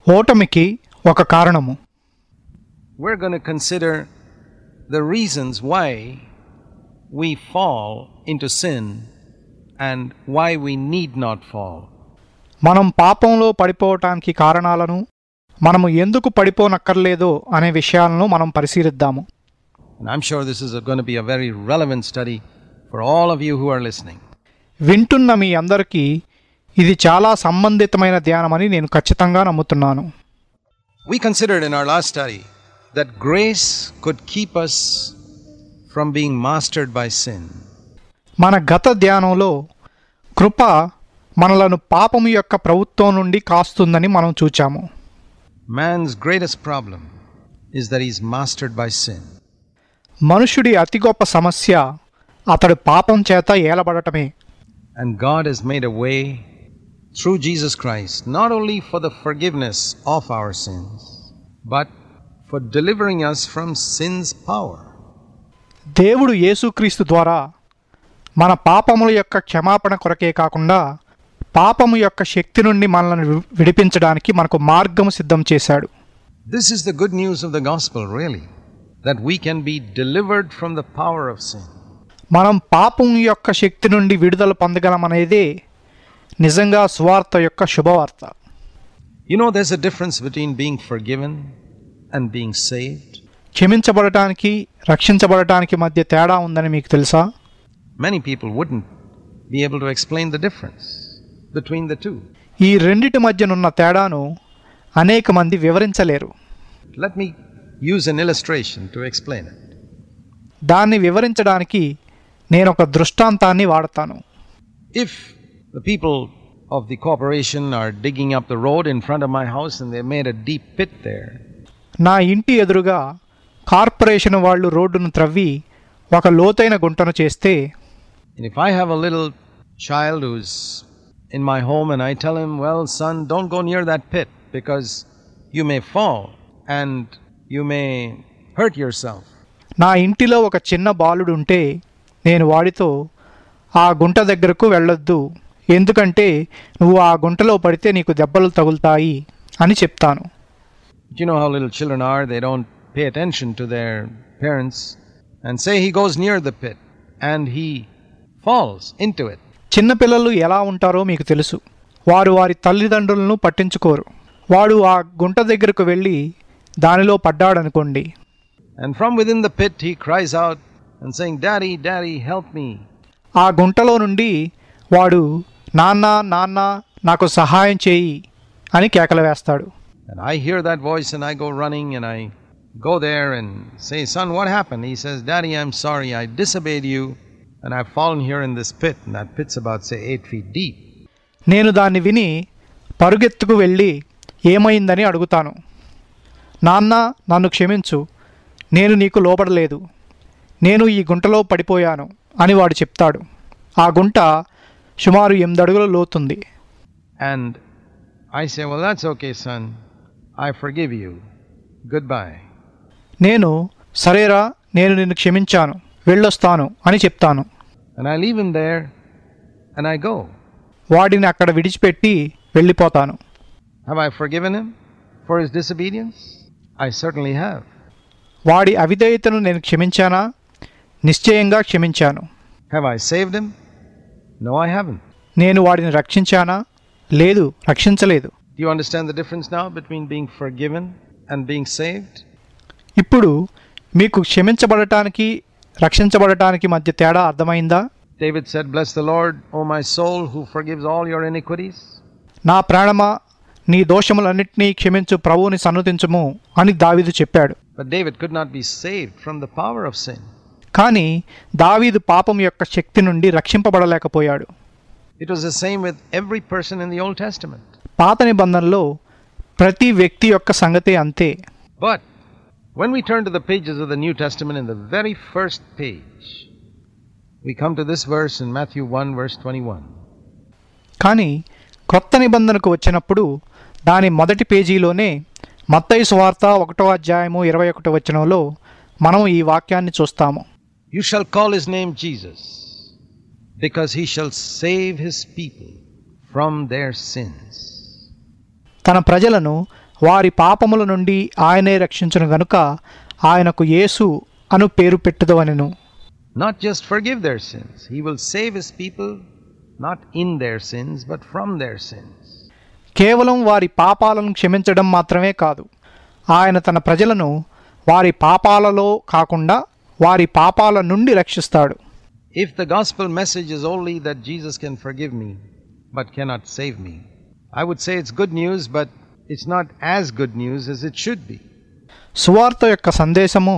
ఓటమికి ఒక కారణము We're going to consider the reasons why we fall into sin and why we need not fall. మనం పాపంలో పడిపోవటానికి కారణాలను మనము ఎందుకు పడిపోనక్కర్లేదో అనే విషయాలను మనం పరిశీలిద్దాము And I'm sure this is going to be a very relevant study for all of you who are listening. వింటున్న మీ అందరికీ ఇది చాలా సంబంధితమైన ధ్యానమని నేను ఖచ్చితంగా నమ్ముతున్నాను We considered in our last study that grace could keep us from being mastered by sin. మన గత ధ్యానంలో కృప మనలను పాపము యొక్క ప్రభుత్వం నుండి కాస్తుందని మనం చూచాము Man's greatest problem is that he's mastered by sin. మనుషుడి అతి గొప్ప సమస్య అతడు పాపం చేత ఏలబడటమే And God has made a way through Jesus Christ, not only for the forgiveness of our sins, but for delivering us from sin's power. దేవుడు యేసుక్రీస్తు ద్వారా మన పాపముల యొక్క క్షమాపణ కొరకే కాకుండా పాపము యొక్క శక్తి నుండి మనల్ని వి- విడిపించడానికి మనకు మార్గము సిద్ధం చేశాడు This is the good news of the gospel, really, that we can be delivered from the power of sin. మనం పాపం యొక్క శక్తి నుండి విడుదల పొందగలమనేదే నిజంగా స్వార్థ యొక్క శుభవార్త You know, there's a difference between being forgiven and being saved. క్షమించబడటానికి రక్షించబడటానికి మధ్య తేడా ఉందని మీకు తెలుసా Many people wouldn't be able to explain the difference between the two. ఈ రెండిటి మధ్యనున్న తేడాను అనేక మంది వివరించలేరు Let me use an illustration to explain it. దాన్ని వివరించడానికి నేను ఒక దృష్టాంతాన్ని వాడతాను If the people of the corporation are digging up the road in front of my house and they made a deep pit there, నా ఇంటి ఎదురుగా corporation వాళ్ళు రోడ్డును త్రవ్వి ఒక లోతైన గుంటను చేస్తే and if I have a little child who's in my home and I tell him, Well, son, don't go near that pit because you may fall and you may hurt yourself. నా ఇంటిలో ఒక చిన్న బాలుడు ఉంటే నేను వాడితో ఆ గుంట దగ్గరకు వెళ్ళొద్దు ఎందుకంటే నువ్వు ఆ గుంటలో పడితే నీకు దెబ్బలు తగులుతాయి అని చెప్తాను But you know how little children are, they don't pay attention to their parents. And say he goes near the pit and he falls into it. చిన్నపిల్లలు ఎలా ఉంటారో మీకు తెలుసు వారు వారి తల్లిదండ్రులను పట్టించుకోరు వాడు ఆ గుంట దగ్గరకు వెళ్ళి దానిలో పడ్డాడనుకోండి And from within the pit he cries out and saying, Daddy, Daddy, help me. ఆ గుంటలో నుండి వాడు నాన్న నాన్న నాకు సహాయం చేయి అని కేకలు వేస్తాడు And I hear that voice and I go running and I go there and say, Son, what happened? He says, Daddy, I'm sorry. I disobeyed you and I've fallen here in this pit. And that pit's about, say, eight feet deep. నేను దాన్ని విని పరుగెత్తుకు వెళ్ళి ఏమైందని అడుగుతాను నాన్న నన్ను క్షమించు నేను నీకు లోబడలేదు నేను ఈ గుంటలో పడిపోయాను అని వాడు చెప్తాడు ఆ గుంట సుమారు ఎనిమిది అడుగుల లోతుంది And I say, Well, that's okay, son. I forgive you. Goodbye. నేను సరేరా నేను నిన్ను క్షమించాను వెళ్ళొస్తాను అని చెప్తాను And I leave him there and I go. వాడిని అక్కడ విడిచిపెట్టి వెళ్ళిపోతాను Have I forgiven him for his disobedience? I certainly have. వాడి అవిధేయతను నేను క్షమించానా నిశ్చయంగా క్షమించాను Have I saved him? No, I haven't. నేను వాడిని రక్షించానా లేదు రక్షించలేదు Do you understand the difference now between being forgiven and being saved? ఇప్పుడు మీకు క్షమించబడటానికి రక్షించబడటానికి మధ్య తేడా అర్థమైందా David said, Bless the Lord, O my soul, who forgives all your iniquities. నా ప్రాణమా నీ దోషములన్నింటినీ క్షమించు ప్రభువుని సన్నుతించుము అని దావీదు చెప్పాడు But David could not be saved from the power of sin. కానీ దావీదు పాపం యొక్క శక్తి నుండి రక్షింపబడలేకపోయాడు It was the same with every person in the Old Testament. పాత నిబంధనలో ప్రతి వ్యక్తి యొక్క సంగతి అంతే But when we turn to the pages of the New Testament, in the very first page, we come to this verse in Matthew 1, verse 21. కానీ క్రొత్త నిబంధనకు వచ్చినప్పుడు దాని మొదటి పేజీలోనే మత్తయి సువార్త ఒకటో అధ్యాయము ఇరవై ఒకటో వచనంలో మనం ఈ వాక్యాన్ని చూస్తాము You shall call his name Jesus, because he shall save his people from their sins. తన ప్రజలను వారి పాపముల నుండి ఆయనే రక్షించును గనుక ఆయనకు యేసు అను పేరు పెట్టుదవనెను Not just forgive their sins, He will save His people not in their sins, but from their sins. కేవలం వారి పాపాలను క్షమించడం మాత్రమే కాదు ఆయన తన ప్రజలను వారి పాపాలలో కాకుండా వారి పాపాల నుండి రక్షిస్తాడు If the gospel message is only that Jesus can forgive me but cannot save me, I would say it's good news, but it's not as good news as it should be. సువార్త యొక్క సందేశము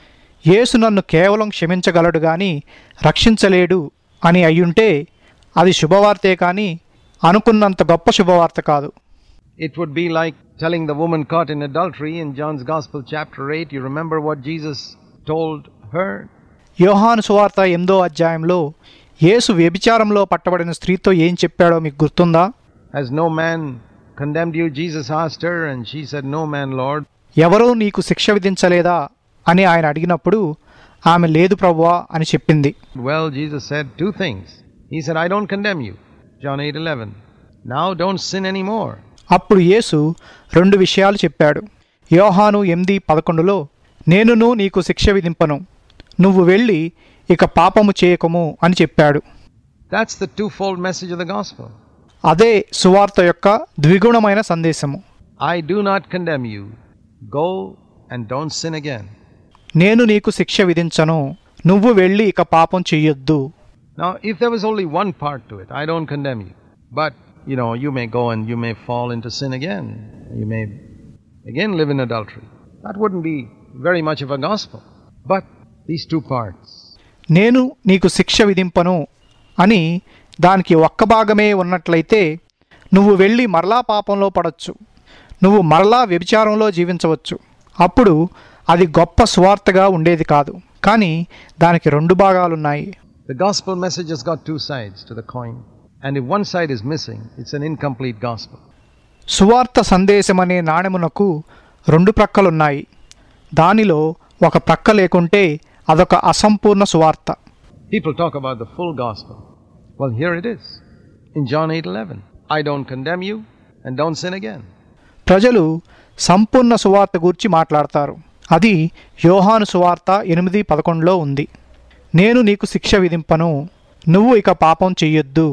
యేసు నన్ను కేవలం క్షమించగలడు గాని రక్షించలేడు అని అయ్యుంటే అది శుభవార్తే కానీ అనుకున్నంత గొప్ప శుభవార్త కాదు It would be like telling the woman caught in adultery in John's Gospel, chapter 8. You remember what Jesus told her? యోహాను సువార్త ఎనిమిదో అధ్యాయంలో యేసు వ్యభిచారంలో పట్టబడిన స్త్రీతో ఏం చెప్పాడో మీకు గుర్తుందా Has no man condemned you? Jesus asked her, and she said, No man, Lord. ఎవరూ నీకు శిక్ష విధించలేదా అని ఆయన అడిగినప్పుడు ఆమె లేదు ప్రభువా అని చెప్పింది Well, Jesus said two things. He said, I don't condemn you. John 8 11. Now don't sin anymore. అప్పుడు యేసు రెండు విషయాలు చెప్పాడు యోహాను ఎనిమిది పదకొండులో నేనును నీకు శిక్ష విధింపను నువ్వు వెళ్ళి ఇక పాపము చేయకము అని చెప్పాడు That's the twofold message of the gospel. అదే సువార్త యొక్క ద్విగుణమైన సందేశము I do not condemn you. Go and don't sin again. నేను నీకు శిక్ష విధించను నువ్వు వెళ్ళి ఇక పాపం చెయ్యొద్దు Now, if there was only one part to it, I don't condemn you. But, you know, you may go and you may fall into sin again. You may again live in adultery. That wouldn't be very much of a gospel. But these two parts. నేను నీకు శిక్ష విధింపను అని దానికి ఒక్క భాగమే ఉన్నట్లయితే నువ్వు వెళ్ళి మరలా పాపంలో పడవచ్చు నువ్వు మరలా వ్యభిచారంలో జీవించవచ్చు అప్పుడు అది గొప్ప స్వార్థగా ఉండేది కాదు కానీ దానికి రెండు భాగాలున్నాయి The gospel message has got two sides to the coin. And if one side is missing, it's an incomplete gospel. సువార్త సందేశం అనే నాణెమునకు రెండు ప్రక్కలున్నాయి దానిలో ఒక ప్రక్క లేకుంటే అదొక అసంపూర్ణ సువార్త People talk about the full gospel. Well, here it is. In John 8:11, I don't condemn you and don't sin again. ప్రజలు సంపూర్ణ సువార్త గురించి మాట్లాడతారు అది యోహాను సువార్త ఎనిమిది పదకొండులో ఉంది నేను నీకు శిక్ష విధింపను నువ్వు ఇక పాపం చెయ్యొద్దు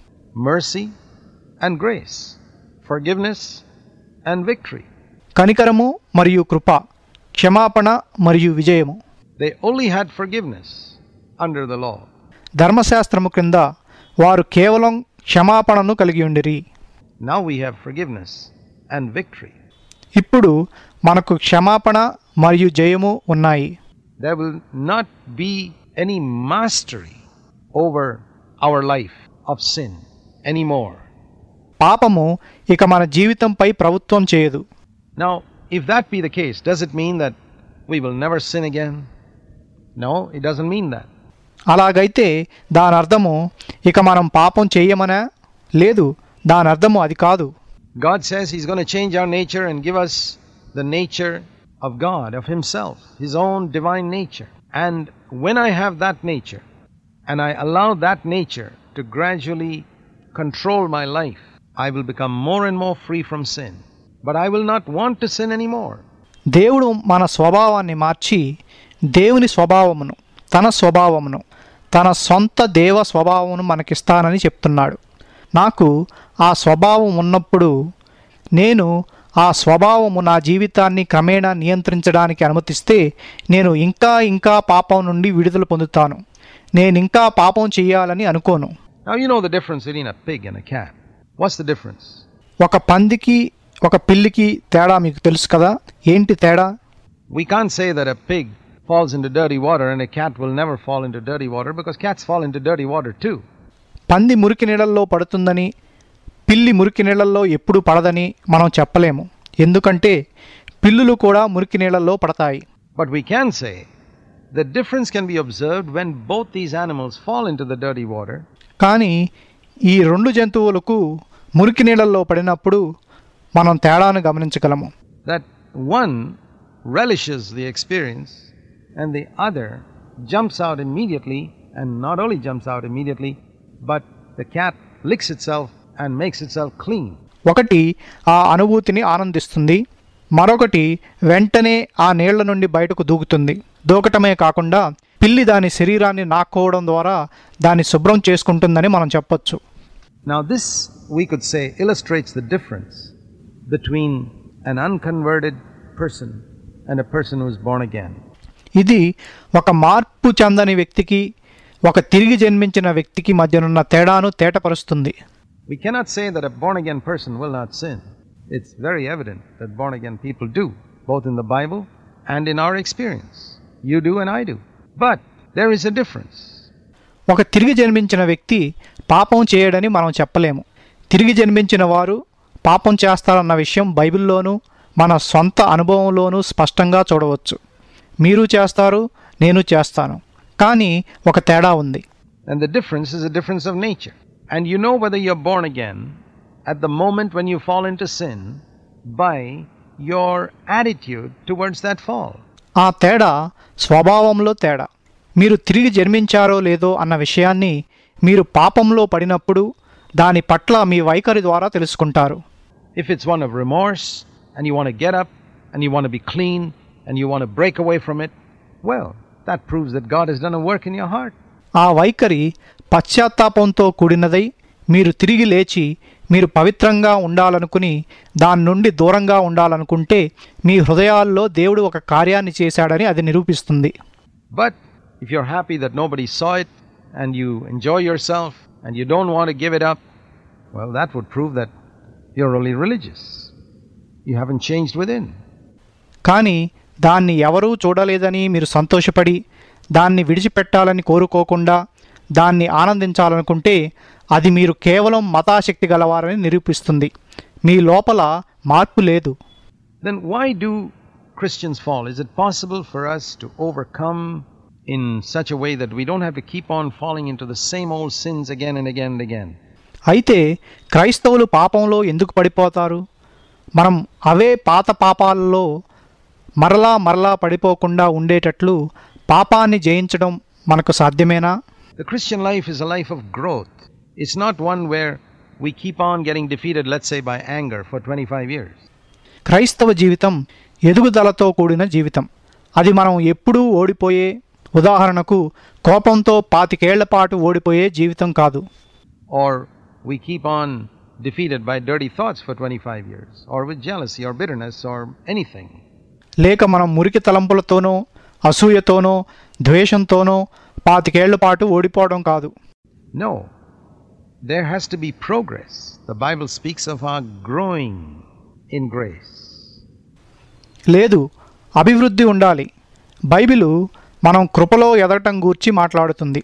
Mercy and grace, forgiveness and victory. కనికరము మరియు కృప క్షమాపణ మరియు విజయము They only had forgiveness under the law. ధర్మశాస్త్రము క్రింద వారు కేవలం క్షమాపణను కలిగి ఉండిరి Now we have forgiveness and victory. ఇప్పుడు మనకు క్షమాపణ మరియు జయము ఉన్నాయి There will not be any mastery over our life of sin anymore. పాపము ఇక మన జీవితంపై ప్రభుత్వం చేయదు Now, if that be the case, does it mean that we will never sin again? No, it doesn't mean that. అలాగైతే దాని అర్థము ఇక మనం పాపం చేయమనా లేదు దాని అర్థము అది కాదు God says He's going to change our nature and give us the nature of God, of Himself, His own divine nature. And when I have that nature, and I allow that nature to gradually control my life, I will become more and more free from sin. But I will not want to sin anymore. దేవుడు మన స్వభావాన్ని మార్చి దేవుని స్వభావమును తన స్వభావమును తన సొంత దేవ స్వభావమును మనకిస్తానని చెప్తున్నాడు నాకు ఆ స్వభావం ఉన్నప్పుడు నేను ఆ స్వభావము నా జీవితాన్ని క్రమేణా నియంత్రించడానికి అనుమతిస్తే నేను ఇంకా ఇంకా పాపం నుండి విడుదల పొందుతాను నేను ఇంకా పాపం చేయాలని అనుకోను Now, you know the difference between a pig and a cat. What's the difference? ఒక పందికి ఒక పిల్లికి తేడా మీకు తెలుసు కదా ఏంటి తేడా We can't say that a pig falls into dirty water and a cat will never fall into dirty water because cats fall into dirty water too. పంది మురికి నీళ్ళల్లో పడుతుందని పిల్లి మురికి నీళ్ళల్లో ఎప్పుడు పడదని మనం చెప్పలేము ఎందుకంటే పిల్లులు కూడా మురికి నీళ్ళల్లో పడతాయి But we can say the difference can be observed when both these animals fall into the dirty water కానీ ఈ రెండు జంతువులకు మురికి నీళ్ళల్లో పడినప్పుడు మనం తేడాను గమనించగలము that one relishes the experience and the other jumps out immediately and not only jumps out immediately but the cat licks itself and makes itself clean. ఒకటి ఆ అనుభూతిని ఆనందిస్తుంది మరొకటి వెంటనే ఆ నీళ్ల నుండి బయటకు దూకుతుంది దూకటమే కాకుండా పిల్లి దాని శరీరాన్ని నాక్కోవడం ద్వారా దాన్ని శుభ్రం చేసుకుంటుందని మనం చెప్పొచ్చు Now, this we could say illustrates the difference between an unconverted person and a person who is born again. ఇది ఒక మార్పు చెందని వ్యక్తికి ఒక తిరిగి జన్మించిన వ్యక్తికి మధ్యనున్న తేడాను తేటపరుస్తుంది We cannot say that a born again person will not sin. It's very evident that born again people do, both in the Bible and in our experience. You do and I do. But there is a difference. ఒక తిరిగి జన్మించిన వ్యక్తి పాపం చేయడని మనం చెప్పలేము తిరిగి జన్మించిన వారు పాపం చేస్తారన్న విషయం బైబిల్లోనూ మన సొంత అనుభవంలోనూ స్పష్టంగా చూడవచ్చు మీరు చేస్తారు నేను చేస్తాను కానీ ఒక తేడా ఉంది And the difference is a difference of nature. And you know whether you're born again at the moment when you fall into sin by your attitude towards that fall. ఆ తేడా స్వభావంలో తేడా మీరు తిరిగి జన్మించారో లేదో అన్న విషయాన్ని మీరు పాపంలో పడినప్పుడు దాని పట్ల మీ వైఖరి ద్వారా తెలుసుకుంటారు If it's one of remorse and you want to get up and you want to be clean and you want to break away from it, well, that proves that God has done a work in your heart. ఆ వైఖరి పశ్చాత్తాపంతో కూడినదై మీరు తిరిగి లేచి మీరు పవిత్రంగా ఉండాలనుకుని దాని నుండి దూరంగా ఉండాలనుకుంటే మీ హృదయాల్లో దేవుడు ఒక కార్యాన్ని చేశాడని అది నిరూపిస్తుంది But if you're happy that nobody saw it and you enjoy yourself and you don't want to give it up, well, that would prove that you're only religious. You haven't changed within. కానీ దాన్ని ఎవరూ చూడలేదని మీరు సంతోషపడి దాన్ని విడిచిపెట్టాలని కోరుకోకుండా దాన్ని ఆనందించాలనుకుంటే అది మీరు కేవలం మతాశక్తి గలవారని నిరూపిస్తుంది మీ లోపల మార్పు లేదు Then why do Christians fall? Is it possible for us to overcome in such a way that we don't have to keep on falling into the same old sins again and again and again? అయితే క్రైస్తవులు పాపంలో ఎందుకు పడిపోతారు మనం అవే పాత పాపాలలో మరలా మరలా పడిపోకుండా ఉండేటట్లు పాపాన్ని జయించడం మనకు సాధ్యమేనా The Christian life is a life of growth. It's not one where we keep on getting defeated, let's say, by anger for 25 years. క్రైస్తవ జీవితం ఎదుగుదలతో కూడిన జీవితం అది మనం ఎప్పుడూ ఓడిపోయే ఉదాహరణకు కోపంతో పాతికేళ్ల పాటు ఓడిపోయే జీవితం కాదు Or we keep on defeated by dirty thoughts for 25 years, or with jealousy or bitterness or anything. లేక మనం మురికి తలంపులతోనో అసూయతోనో ద్వేషంతోనో పాతికేళ్ల పాటు ఓడిపోవడం కాదు No. There has to be progress. The Bible speaks of our growing in grace. లేదు అభివృద్ధి ఉండాలి బైబిలు మనం కృపలో ఎదగటం గూర్చి మాట్లాడుతుంది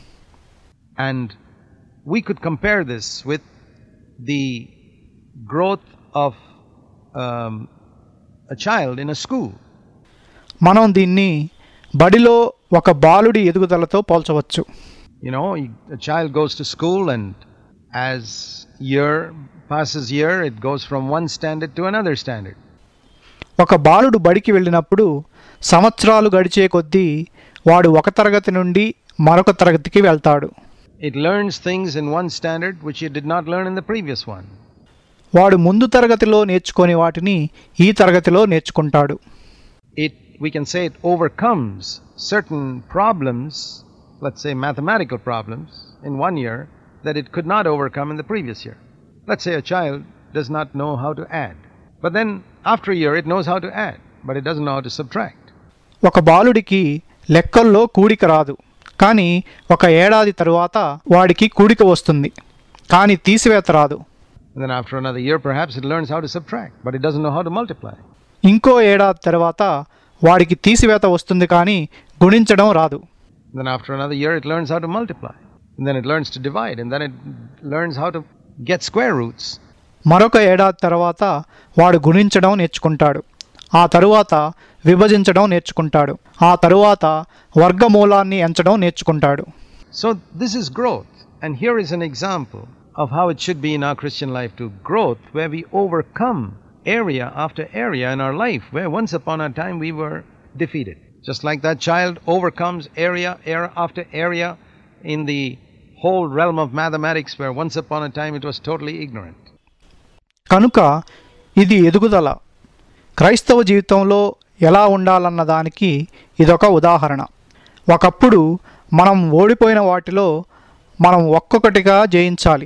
And we could compare this with the growth of um, a child in a school. మనం దీన్ని బడిలో ఒక బాలుడి ఎదుగుదలతో పోల్చవచ్చు You know, you- a child goes to school, and as year passes year, it goes from one standard to another standard. ఒక బాలుడు బడికి వెళ్ళినప్పుడు సంవత్సరాలు గడిచే కొద్దీ వాడు ఒక తరగతి నుండి మరొక తరగతికి వెళ్తాడు It learns things in one standard which it did not learn in the previous one. వాడు ముందు తరగతిలో నేర్చుకొని వాటిని ఈ తరగతిలో నేర్చుకుంటాడు It, we can say, it overcomes certain problems, let's say mathematical problems, in one year that it could not overcome in the previous year. Let's say a child does not know how to add, but then after a year it knows how to add, but it doesn't know how to subtract. ఒక బాలుడికి లెక్కల్లో కూడిక రాదు కానీ ఒక ఏడాది తరువాత వాడికి కూడిక వస్తుంది కానీ తీసివేత రాదు And then after another year, perhaps it learns how to subtract, but it doesn't know how to multiply. ఇంకో ఏడాది తర్వాత వాడికి తీసివేత వస్తుంది కానీ గుణించడం రాదు And then after another year, it learns how to multiply. And then it learns to divide. And then it learns how to get square roots. మరొక ఏడాది తర్వాత వాడు గుణించడం నేర్చుకుంటాడు ఆ తరువాత విభజించడం నేర్చుకుంటాడు ఆ తరువాత వర్గమూలాన్ని ఎంచడం నేర్చుకుంటాడు So this is growth. And here is an example of how it should be in our Christian life to growth, where we overcome area after area in our life, where once upon a time we were defeated. Just like that child overcomes area, area after area in the whole realm of mathematics, where once upon a time it was totally ignorant. కనుక ఇది ఎదుగుదల క్రైస్తవ జీవితంలో ఎలా ఉండాలన్న దానికి ఇదొక ఉదాహరణ ఒకప్పుడు మనం ఓడిపోయిన వాటిలో మనం ఒక్కొక్కటిగా జయించాలి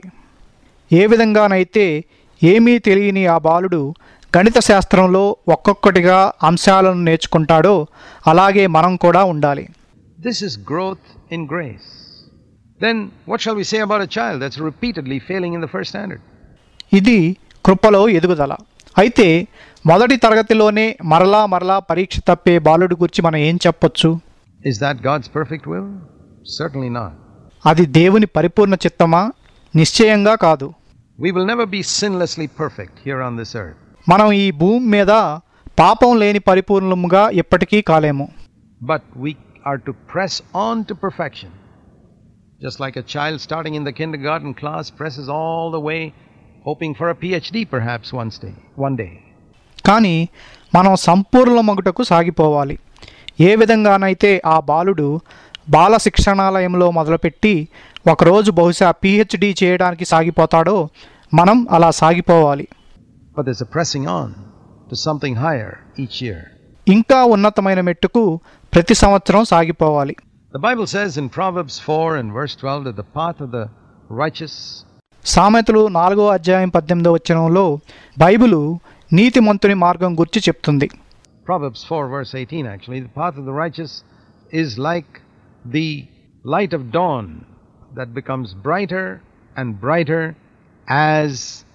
ఏ విధంగానైతే ఏమీ తెలియని ఆ బాలుడు గణిత శాస్త్రంలో ఒక్కొక్కటిగా అంశాలను నేర్చుకుంటాడో అలాగే మనం కూడా ఉండాలి This is growth in grace. Then, what shall we say about a child that's repeatedly failing in the first standard? ఇది కృపలో ఎదుగుదల అయితే మొదటి తరగతిలోనే మరలా మరలా పరీక్ష తప్పే బాలుడి గురించి మనం ఏం చెప్పొచ్చు Is that God's perfect will? Certainly not. అది దేవుని పరిపూర్ణ చిత్తమా నిశ్చయంగా కాదు We will never be sinlessly perfect here on this earth. మనం ఈ భూమి మీద పాపం లేని పరిపూర్ణముగా ఎప్పటికీ కాలేము But we are to press on to perfection. Just like a child starting in the kindergarten class presses all the way, hoping for a PhD perhaps one day. One day. కానీ మనం సంపూర్ణ మగుటకు సాగిపోవాలి ఏ విధంగానైతే ఆ బాలుడు బాల శిక్షణాలయంలో మొదలుపెట్టి ఒకరోజు బహుశా పిహెచ్డి చేయడానికి సాగిపోతాడో మనం అలా సాగిపోవాలి But there's a pressing on to something higher each year. ఇంకా ఉన్నతమైన మెట్టుకు ప్రతి సంవత్సరం సాగిపోవాలి The Bible says in Proverbs 4 and verse 12 that the path of the righteous సామెతలు నాలుగో అధ్యాయం పద్దెనిమిదో వచనంలో బైబిలు నీతిమంతుని మార్గం గురించి చెప్తుంది Proverbs 4, verse 18, actually, the path of the righteous is like the light of dawn that becomes brighter and brighter as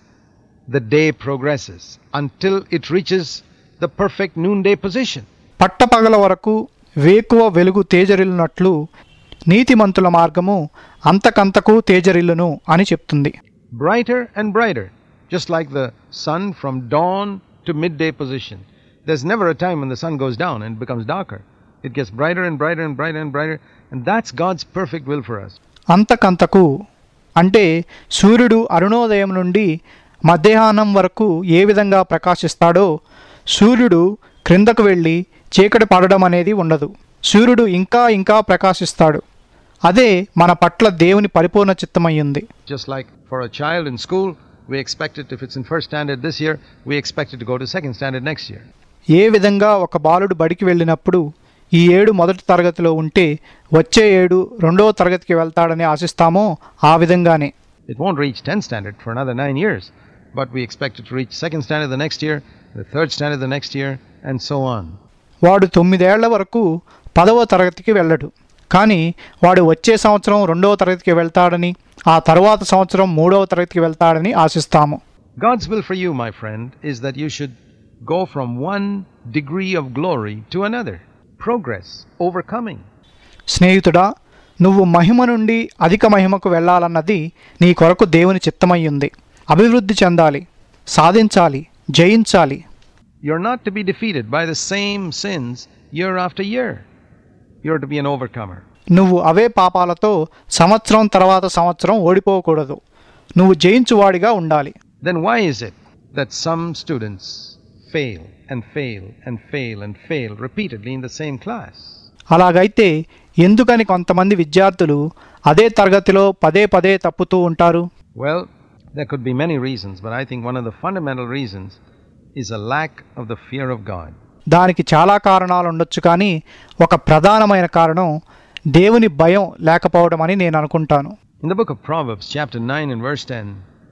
the day progresses until it reaches the perfect noonday position. పట్టపగల వరకు వేకువ వెలుగు తేజరిల్లునట్లు నీతిమంతుల మార్గము అంతకంతకు తేజరిల్లును అని చెప్తుంది Brighter and brighter, just like the sun from dawn to midday position. There's never a time when the sun goes down and it becomes darker. It gets brighter and brighter and brighter and brighter, and that's God's perfect will for us. అంతకంతకు అంటే సూర్యుడు అరుణోదయం నుండి మధ్యాహ్నం వరకు ఏ విధంగా ప్రకాశిస్తాడో సూర్యుడు క్రిందకు వెళ్ళి చీకటి పడడం అనేది ఉండదు సూర్యుడు ఇంకా ఇంకా ప్రకాశిస్తాడు అదే మన పట్ల దేవుని పరిపూర్ణ చిత్తమయ్యింది Just like for a child in school, we expect it, if it's in first standard this year, we expect it to go to second standard next year. ఏ విధంగా ఒక బాలుడు బడికి వెళ్ళినప్పుడు ఈ ఏడు మొదటి తరగతిలో ఉంటే వచ్చే ఏడు రెండవ తరగతికి వెళ్తాడని ఆశిస్తామో ఆ విధంగానే It won't reach 10th standard for another nine years, but we expect it to reach second standard the next year, the third standard the next year, and so on. వాడు తొమ్మిదేళ్ల వరకు పదవ తరగతికి వెళ్ళడు కానీ వాడు వచ్చే సంవత్సరం రెండవ తరగతికి వెళ్తాడని ఆ తరువాత సంవత్సరం మూడవ తరగతికి వెళ్తాడని ఆశిస్తాము God's will for you, my friend, is that you should go from one degree of glory to another. Progress, overcoming. స్నేహితుడా నువ్వు మహిమ నుండి అధిక మహిమకు వెళ్ళాలన్నది నీ కొరకు దేవుని చిత్తమయ్యుంది అభివృద్ధి చెందాలి సాధించాలి జయించాలి You're not to be defeated by the same sins year after year. You're to be an overcomer. నువ్వు అవే పాపాలతో సంవత్సరం తర్వాత సంవత్సరం ఓడిపోకూడదు నువ్వు జయించువాడిగా ఉండాలి Then why is it that some students fail and fail and fail and fail repeatedly in the same class? అలాగైతే ఎందుకని కొంతమంది విద్యార్థులు అదే తరగతిలో పదే పదే తప్పుతూ ఉంటారు Well, there could be many reasons, but I think one of the fundamental reasons is a lack of the fear of God. దానికి చాలా కారణాలు ఉండొచ్చు కానీ ఒక ప్రధానమైన కారణం దేవుని భయం లేకపోవడం అని నేను అనుకుంటాను In the book of Proverbs, chapter 9 and verse 10,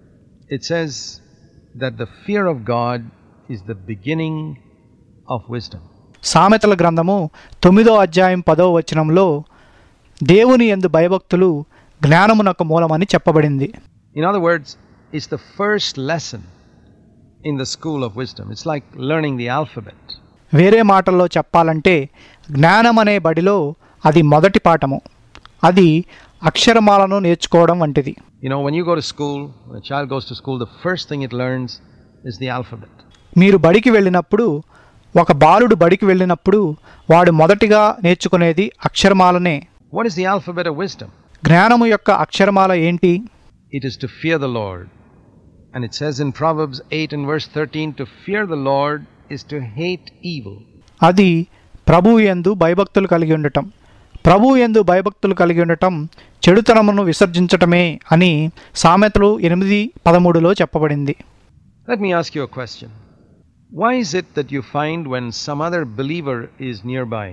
it says that the fear of God is the beginning of wisdom. సామెతల గ్రంథము తొమ్మిదో అధ్యాయం పదో వచనంలో దేవుని ఎందు భయభక్తులు జ్ఞానమునకు మూలమని చెప్పబడింది In other words, it's the first lesson in the school of wisdom. It's like learning the alphabet. వేరే మాటల్లో చెప్పాలంటే జ్ఞానం అనే బడిలో అది మొదటి పాఠము అది అక్షరమాలను నేర్చుకోవడం వంటిది You know, when you go to school, when a child goes to school, the first thing it learns is the alphabet. మీరు బడికి వెళ్ళినప్పుడు ఒక బాలుడు బడికి వెళ్ళినప్పుడు వాడు మొదటిగా నేర్చుకునేది అక్షరమాలనే What is the alphabet of wisdom? జ్ఞానము యొక్క అక్షరమాల ఏంటి It is to fear the Lord. And it says in Proverbs 8 and verse 13 to fear the Lord is to hate evil. అది ప్రభువు యందు భయభక్తులు కలిగి ఉండటం ప్రభువు యందు భయభక్తులు కలిగి ఉండటం చెడుతనమును విసర్జించటమే అని సామెతలు ఎనిమిది పదమూడులో చెప్పబడింది Let me ask you a question. Why is it that you find when some other believer is nearby,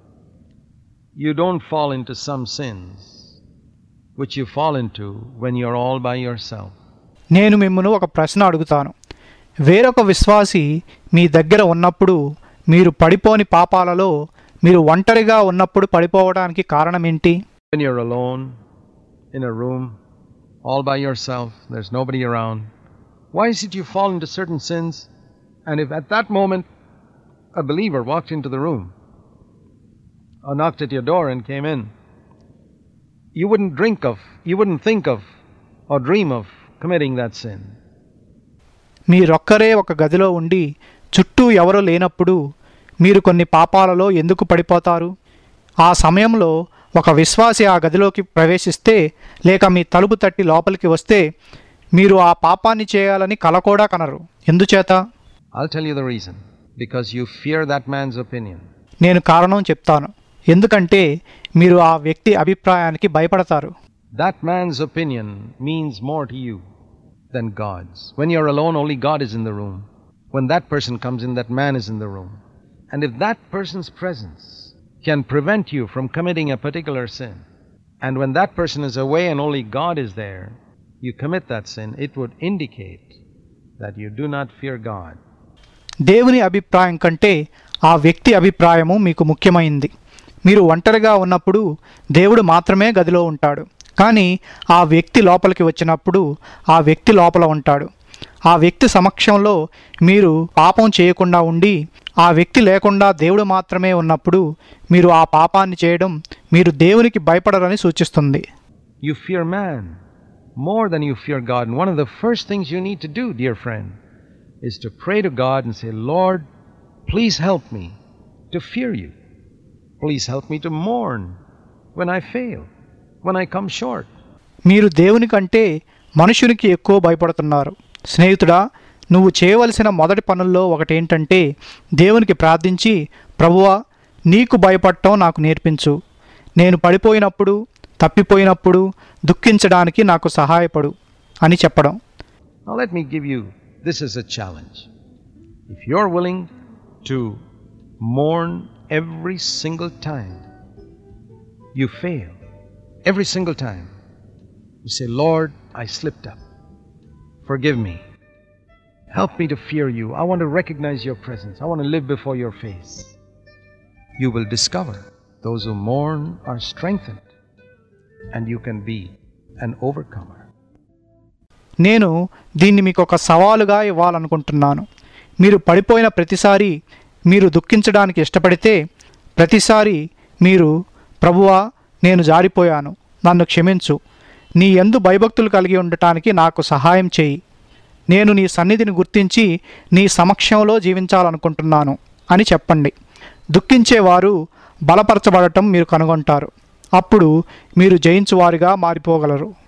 you don't fall into some sins which you fall into when you're all by yourself? నేను మిమ్మల్ని ఒక ప్రశ్న అడుగుతాను వేరొక విశ్వాసి మీ దగ్గర ఉన్నప్పుడు మీరు పడిపోని పాపాలలో మీరు ఒంటరిగా ఉన్నప్పుడు పడిపోవడానికి కారణం ఏంటి When you're alone in a room, all by yourself, there's nobody around, why is it you fall into certain sins? And if at that moment a believer walked into the room or knocked at your door and came in, you wouldn't drink of, you wouldn't think of or dream of committing that sin. మీరొక్కరే ఒక గదిలో ఉండి చుట్టూ ఎవరూ లేనప్పుడు మీరు కొన్ని పాపాలలో ఎందుకు పడిపోతారు ఆ సమయంలో ఒక విశ్వాసి ఆ గదిలోకి ప్రవేశిస్తే లేక మీ తలుపు తట్టి లోపలికి వస్తే మీరు ఆ పాపాన్ని చేయాలని కల కూడా కనరు ఎందుచేత I'll tell you the reason. Because you fear that man's opinion. నేను కారణం చెప్తాను ఎందుకంటే మీరు ఆ వ్యక్తి అభిప్రాయానికి భయపడతారు That man's opinion means more to you than God's. When you're alone, only God is in the room. When that person comes in, that man is in the room. And if that person's presence can prevent you from committing a particular sin, and when that person is away and only God is there, you commit that sin, it would indicate that you do not fear God. దేవుని అభిప్రాయం కంటే ఆ వ్యక్తి అభిప్రాయము మీకు ముఖ్యమైంది మీరు ఒంటరిగా ఉన్నప్పుడు దేవుడు మాత్రమే గదిలో ఉంటాడు కానీ ఆ వ్యక్తి లోపలికి వచ్చినప్పుడు ఆ వ్యక్తి లోపల ఉంటాడు ఆ వ్యక్తి సమక్షంలో మీరు పాపం చేయకుండా ఉండి ఆ వ్యక్తి లేకుండా దేవుడు మాత్రమే ఉన్నప్పుడు మీరు ఆ పాపాన్ని చేయడం మీరు దేవునికి భయపడరని సూచిస్తుంది You fear man more than you fear God. And one of the first things you need to do, dear friend, is to pray to God and say, Lord, please help me to fear you. Please help me to mourn when I fail, when I come short. మీరు దేవుని కంటే మనుషునికి ఎక్కువ భయపడుతున్నారు స్నేహితుడా నువ్వు చేయవలసిన మొదటి పనుల్లో ఒకటేంటంటే దేవునికి ప్రార్థించి ప్రభువా నీకు భయపడటం నాకు నేర్పించు నేను పడిపోయినప్పుడు తప్పిపోయినప్పుడు దుఃఖించడానికి నాకు సహాయపడు అని చెప్పడం Now, let me give you this as a challenge. If you're willing to mourn every single time you fail, every single time, you say, Lord, I slipped up. Forgive me. Help me to fear you. I want to recognize your presence. I want to live before your face. You will discover those who mourn are strengthened, and you can be an overcomer. నేను దీన్ని మీకు ఒక సవాలుగా ఇవ్వాలనుకుంటున్నాను మీరు పడిపోయిన ప్రతిసారి మీరు దుఃఖించడానికి ఇష్టపడితే ప్రతిసారి మీరు ప్రభువా నేను జారిపోయాను నన్ను క్షమించు నీ ఎందు భయభక్తులు కలిగి ఉండటానికి నాకు సహాయం చేయి నేను నీ సన్నిధిని గుర్తించి నీ సమక్షంలో జీవించాలనుకుంటున్నాను అని చెప్పండి దుఃఖించేవారు బలపరచబడటం మీరు కనుగొంటారు అప్పుడు మీరు జయించువారిగా మారిపోగలరు